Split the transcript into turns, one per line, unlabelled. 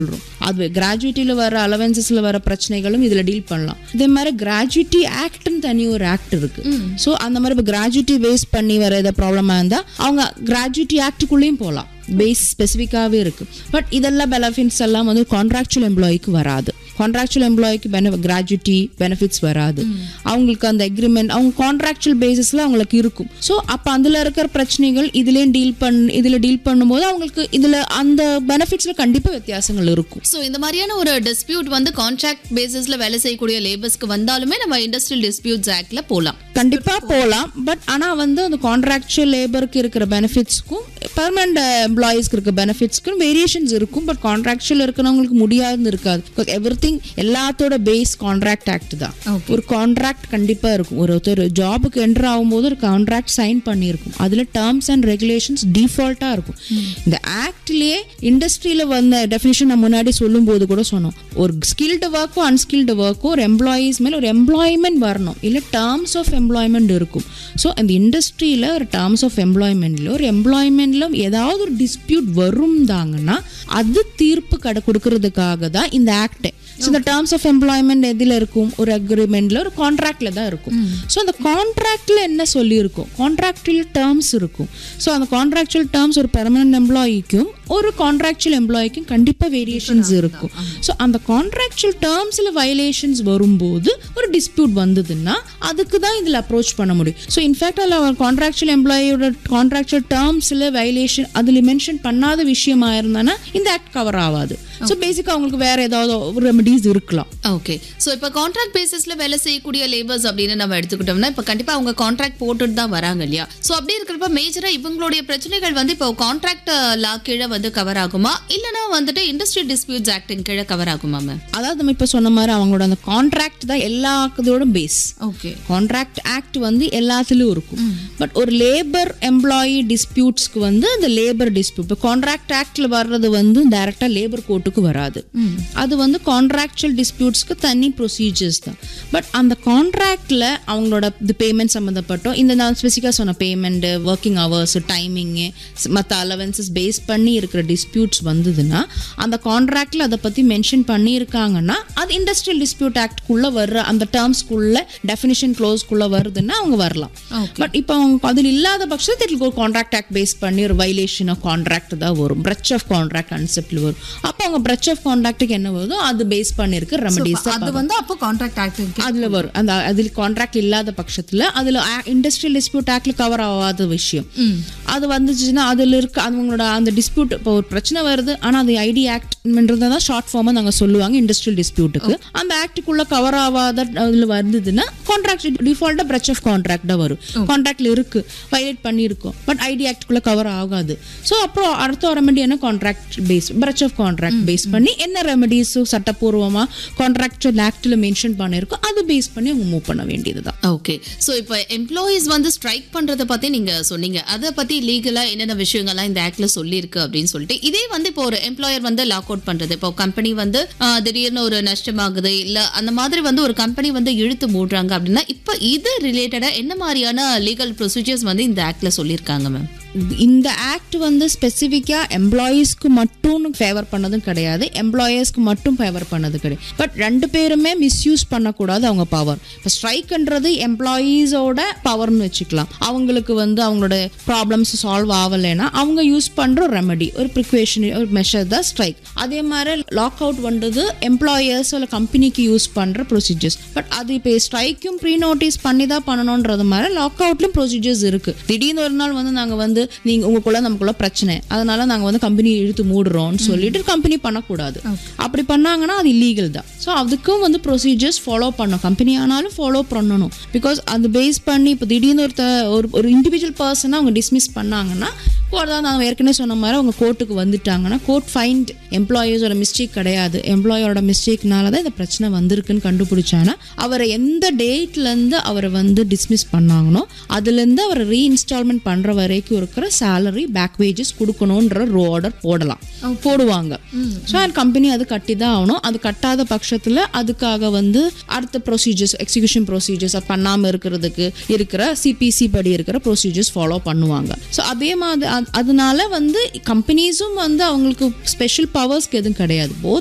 சொல்றோம் அது கிராஜுவிட்டியில் வர அலவன்சஸில் வர பிரச்சனைகளும் இதில் டீல் பண்ணலாம் இதே மாதிரி கிராஜுவிட்டி ஆக்ட்னு தனி ஒரு ஆக்ட் இருக்கு ஸோ அந்த மாதிரி இப்போ கிராஜுவிட்டி பேஸ் பண்ணி வர ஏதாவது ப்ராப்ளமாக இருந்தால் அவங்க கிராஜுவிட்டி ஆக்டுக்குள்ளேயும் போகலாம் பேஸ் ஸ்பெசிஃபிக்காகவே இருக்கு பட் இதெல்லாம் பெனிஃபிட்ஸ் எல்லாம் வந்து கான்ட்ராக்சுவல் எம்ப்ளாய்க்கு வராது கான்ட்ராக்சுவல் எம்ப்ளாய்க்கு பென கிராஜுவிட்டி பெனிஃபிட்ஸ் வராது அவங்களுக்கு அந்த அக்ரிமெண்ட் அவங்க கான்ட்ராக்சுவல் பேசிஸில் அவங்களுக்கு இருக்கும் ஸோ அப்போ அதில் இருக்கிற பிரச்சனைகள் இதுலேயும் டீல் பண் இதில் டீல் பண்ணும்போது அவங்களுக்கு இதில் அந்த பெனிஃபிட்ஸில் கண்டிப்பாக வித்தியாசங்கள் இருக்கும்
ஸோ இந்த மாதிரியான ஒரு டிஸ்பியூட் வந்து கான்ட்ராக்ட் பேசிஸ்ல வேலை செய்யக்கூடிய லேபர்ஸ்க்கு வந்தாலுமே நம்ம இண்டஸ்ட்ரியல் டிஸ்பியூட்ஸ் ஆக்ட்ல போலாம்
கண்டிப்பா போகலாம் பட் ஆனா வந்து அந்த கான்ட்ராக்சுவல் லேபருக்கு இருக்கிற பெனிஃபிட்ஸ்க்கும் பெர்மனண்ட் எம்ப்ளாயீஸ்க்கு இருக்க பெனிஃபிட்ஸ்க்கும் வேரியேஷன்ஸ் இருக்கும் பட் கான்ட்ராக்சுவல் இருக்கிறவங்களுக்கு முடியாதுன்னு இருக்காது எவ்ரி திங் எல்லாத்தோட பேஸ் கான்ட்ராக்ட் ஆக்ட் தான் ஒரு கான்ட்ராக்ட் கண்டிப்பா இருக்கும் ஒரு ஒருத்தர் ஜாபுக்கு என்டர் ஆகும்போது ஒரு கான்ட்ராக்ட் சைன் பண்ணியிருக்கும் அதுல டேர்ம்ஸ் அண்ட் ரெகுலேஷன்ஸ் டிஃபால்ட்டா இருக்கும் இந்த ஆக்ட்லயே இண்டஸ்ட்ரியில வந்த டெஃபினேஷன் நான் முன்னாடி சொல்லும்போது கூட சொன்னோம் ஒரு ஸ்கில்டு ஒர்க்கோ அன்ஸ்கில்டு ஒர்க்கோ ஒரு எம்ப்ளாயீஸ் மேல ஒரு எம்ப்ளாய்மெண்ட் வரணும் இல்ல டேர்ம்ஸ் ஆஃப் எம்ப்ளாய்மெண்ட் இருக்கும் ஸோ அந்த இண்டஸ்ட்ரியில் ஒரு டேர்ம்ஸ் ஆஃப் எம்ப்ளாய்மெண்ட்ல ஒரு எம்ப்ளாய்மெண்ட்ல ஏதாவது ஒரு டிஸ்பியூட் வரும்தாங்கன்னா அது தீர்ப்பு கடை கொடுக்கறதுக்காக தான் இந்த ஆக்ட் ஸோ இந்த டேர்ம்ஸ் ஆஃப் எம்ப்ளாய்மெண்ட் எதில் இருக்கும் ஒரு அக்ரிமெண்ட்ல ஒரு கான்ட்ராக்ட்ல தான் இருக்கும் ஸோ அந்த கான்ட்ராக்ட்ல என்ன சொல்லியிருக்கும் கான்ட்ராக்டில் டேர்ம்ஸ் இருக்கும் ஸோ அந்த கான்ட்ராக்சுவல் டேர்ம்ஸ் ஒரு பெர்மனன்ட் எம்ப்ளாயிக்கும் ஒரு கான்ட்ராக்சுவல் எம்ப்ளாய்க்கும் கண்டிப்பாக வேரியேஷன்ஸ் இருக்கும் ஸோ அந்த கான்ட்ராக்சுவல் டேர்ம்ஸில் வயலேஷன்ஸ் வரும்போது ஒரு டிஸ்பியூட் வந்ததுன்னா அதுக்கு தான் இதில் அப்ரோச் பண்ண முடியும் ஸோ இன்ஃபேக்ட் அதில் அவர் கான்ட்ராக்சுவல் எம்ப்ளாயோட கான்ட்ராக்சுவல் டேர்ம்ஸில் வயலேஷன் அதில் மென்ஷன் பண்ணாத விஷயமா இருந்தானா இந்த ஆக்ட் கவர் ஆகாது ஸோ பேசிக்காக அவங்களுக்கு வேற ஏதாவது ஒரு ரெமடிஸ் இருக்கலாம்
ஓகே ஸோ இப்போ கான்ட்ராக்ட் பேசிஸ்ல வேலை செய்யக்கூடிய லேபர்ஸ் அப்படின்னு நம்ம எடுத்துக்கிட்டோம்னா இப்போ கண்டிப்பா அவங்க கான்ட்ராக்ட் போட்டுட்டு தான் வராங்க இல்லையா ஸோ அப்படி இருக்கிறப்ப மேஜரா இவங்களுடைய பிரச்சனைகள் வந்து இப்போ கான்ட்ராக்ட் லா கீழே வந்து கவர் ஆகுமா இல்லைன்னா வந்துட்டு இண்டஸ்ட்ரியல் டிஸ்பியூட்ஸ் ஆக்டின் கீழே கவர் ஆகுமா மேம்
அதாவது நம்ம இப்போ சொன்ன மாதிரி அவங்களோட அந்த கான்ட்ராக்ட் தான் எல்லா இதோட பேஸ்
ஓகே
கான்ட்ராக்ட் ஆக்ட் வந்து எல்லாத்துலயும் இருக்கும் பட் ஒரு லேபர் எம்ப்ளாயி டிஸ்பியூட்ஸ்க்கு வந்து அந்த லேபர் டிஸ்பியூட் இப்போ கான்ட்ராக்ட் ஆக்ட்ல வர்றது வந்து டைரக்டா லேபர் கோர்ட்டுக்கு வராது அது வந்து கான்ட்ராக்சுவல் டிஸ்பியூட்ஸ்க்கு தனி ப்ரொசீஜர்ஸ் தான் பட் அந்த கான்ட்ராக்ட்ல அவங்களோட இது பேமெண்ட் சம்மந்தப்பட்டோம் இந்த நான் ஸ்பெசிஃபிக்காக சொன்ன பேமெண்ட் ஒர்க்கிங் ஹவர்ஸ் டைமிங்கு மற்ற அலவன்சஸ் பேஸ் பண்ணி இருக்கிற டிஸ்பியூட்ஸ் வந்ததுன்னா அந்த கான்ட்ராக்ட்ல அதை பத்தி மென்ஷன் பண்ணியிருக்காங்கன்னா அது இண்டஸ்ட்ரியல் டிஸ்பியூட் ஆக்ட்குள்ள வர்ற அந்த டேர்ம்ஸ்குள்ள டெஃபினிஷன் க்ளோஸ்க்குள்ள வருதுன்னா அவங்க வரலாம் பட் இப்போ அவங்க அதில் இல்லாத பட்சத்தில் ஒரு கான்ட்ராக்ட் ஆக்ட் பேஸ் பண்ணி ஒரு வைலேஷன் ஆஃப் கான்ட்ராக்ட் தான் வரும் பிரச் ஆஃப் கான்ட்ராக்ட் கான்செப்ட்ல வரும் அப்போ அவங்க பிரச் ஆஃப் கான்ட்ராக்ட்டுக்கு என்ன வருதோ அது பேஸ் பண்ணிருக்கு ரெமடிஸ்
அது வந்து அப்போ கான்ட்ராக்ட் ஆக்ட்
அதுல வரும் அந்த அதில் கான்ட்ராக்ட் இல்லாத பட்சத்துல அதுல இண்டஸ்ட்ரியல் டிஸ்பியூட் ஆக்ட்ல கவர் ஆகாத விஷயம் அது வந்துச்சுன்னா அதுல இருக்க அவங்களோட அந்த டிஸ்பியூட் இப்போ ஒரு பிரச்சனை வருது ஆனா அது ஐடி ஆக்ட்ன்றது தான் ஷார்ட் ஃபார்மா நாங்க சொல்லுவாங்க இண்டஸ்ட்ரியல் டிஸ்பியூட்டுக்கு அந்த ஆக்டுக்குள்ள கவர் ஆகாத அதுல வந்ததுன்னா கான்ட்ராக்ட் டிஃபால்ட்டா பிரச் ஆஃப் கான்ட்ராக்ட் தான் வரும் கான்ட்ராக்ட்ல இருக்கு வயலேட் பண்ணியிருக்கோம் பட் ஐடி ஆக்டுக்குள்ள கவர் ஆகாது ஸோ அப்புறம் அடுத்த ரெமெடி என்ன contract base breach of contract base பண்ணி என்ன ரெமெடிஸ் சட்டப்பூர்வமா கான்ட்ராக்சுவல் ஆக்ட்ல மென்ஷன் பண்ணியிருக்கோ அது பேஸ் பண்ணி அவங்க மூவ் பண்ண வேண்டியதுதான்
ஓகே ஸோ இப்போ எம்ப்ளாயீஸ் வந்து ஸ்ட்ரைக் பண்றத பத்தி நீங்க சொன்னீங்க அதை பத்தி லீகலா என்னென்ன விஷயங்கள்லாம் இந்த ஆக்ட்ல சொல்லியிருக்கு அப்படின்னு சொல்லிட்டு இதே வந்து இப்போ ஒரு எம்ப்ளாயர் வந்து லாக் அவுட் பண்றது இப்போ கம்பெனி வந்து ஆஹ், திடீர்னு ஒரு நஷ்டமாகுது இல்ல அந்த மாதிரி வந்து ஒரு கம்பெனி வந்து இழுத்து மூடுறாங்க அப்படின்னா இப்போ இது ரிலேட்டடா என்ன மாதிரியான லீகல் ப்ரொசீஜர்ஸ் வந்து இந்த ஆக்ட்ல சொல்லியிருக்காங்க மேம்
இந்த ஆக்ட் வந்து ஸ்பெசிஃபிக்காக எம்ப்ளாயீஸ்க்கு மட்டும் ஃபேவர் பண்ணதும் கிடையாது எம்ப்ளாயர்ஸ்க்கு மட்டும் ஃபேவர் பண்ணது கிடையாது பட் ரெண்டு பேருமே மிஸ்யூஸ் பண்ணக்கூடாது அவங்க பவர் இப்போ ஸ்ட்ரைக்ன்றது எம்ப்ளாயீஸோட பவர்னு வச்சுக்கலாம் அவங்களுக்கு வந்து அவங்களோட ப்ராப்ளம்ஸ் சால்வ் ஆகலைன்னா அவங்க யூஸ் பண்ணுற ரெமெடி ஒரு ப்ரிக்வேஷன் ஒரு மெஷர் தான் ஸ்ட்ரைக் அதே மாதிரி லாக் அவுட் பண்ணுறது எம்ப்ளாயர்ஸ் இல்லை கம்பெனிக்கு யூஸ் பண்ணுற ப்ரொசீஜர்ஸ் பட் அது இப்போ ஸ்ட்ரைக்கும் ப்ரீ நோட்டீஸ் பண்ணி தான் பண்ணணுன்றது மாதிரி லாக் அவுட்லையும் ப்ரொசீஜர்ஸ் இருக்குது திடீர்னு ஒரு நாள் வந்து நாங்கள் வந்து நீங்கள் உங்களுக்குள்ள நமக்குள்ள பிரச்சனை அதனால நாங்கள் வந்து கம்பெனி இழுத்து மூடுறோம்னு சொல்லிட்டு கம்பெனி பண்ணக்கூடாது அப்படி பண்ணாங்கன்னா அது இல்லீகல் தான் ஸோ அதுக்கும் வந்து ப்ரொசீஜர்ஸ் ஃபாலோ பண்ணணும் கம்பெனி ஆனாலும் ஃபாலோ பண்ணணும் பிகாஸ் அது பேஸ் பண்ணி இப்போ திடீர்னு ஒருத்த ஒரு ஒரு இண்டிவிஜுவல் பர்சனை அவங்க டிஸ்மிஸ் பண்ணாங்கன்னா அதான் நான் ஏற்கனவே சொன்ன மாதிரி அவங்க கோர்ட்டுக்கு வந்துட்டாங்கன்னா கோர்ட் ஃபைண்ட் எம்ப்ளாயீஸோட மிஸ்டேக் கிடையாது எம்ப்ளாயோட மிஸ்டேக்னால தான் இந்த பிரச்சனை வந்திருக்குன்னு கண்டுபிடிச்சாங்கன்னா அவரை எந்த டேட்லேருந்து அவரை வந்து டிஸ்மிஸ் பண்ணாங்கனோ அதுலேருந்து அவரை ரீஇன்ஸ்டால்மெண்ட் பண்ணுற வரைக்கும் இருக்கிற சேலரி பேக் வேஜஸ் கொடுக்கணுன்ற ரோ ஆர்டர் போடலாம் போடுவாங்க ஸோ அந்த கம்பெனி அது கட்டி தான் ஆகணும் அது கட்டாத பட்சத்தில் அதுக்காக வந்து அடுத்த ப்ரொசீஜர்ஸ் எக்ஸிகியூஷன் ப்ரொசீஜர்ஸ் பண்ணாமல் இருக்கிறதுக்கு இருக்கிற சிபிசி படி இருக்கிற ப்ரொசீஜர்ஸ் ஃபாலோ பண்ணுவாங்க ஸோ அதே மாதிரி அ- அதனால வந்து கம்பெனிஸும் வந்து அவங்களுக்கு ஸ்பெஷல் பவர் பவர்ஸ்க்கு எதுவும் கிடையாது போத்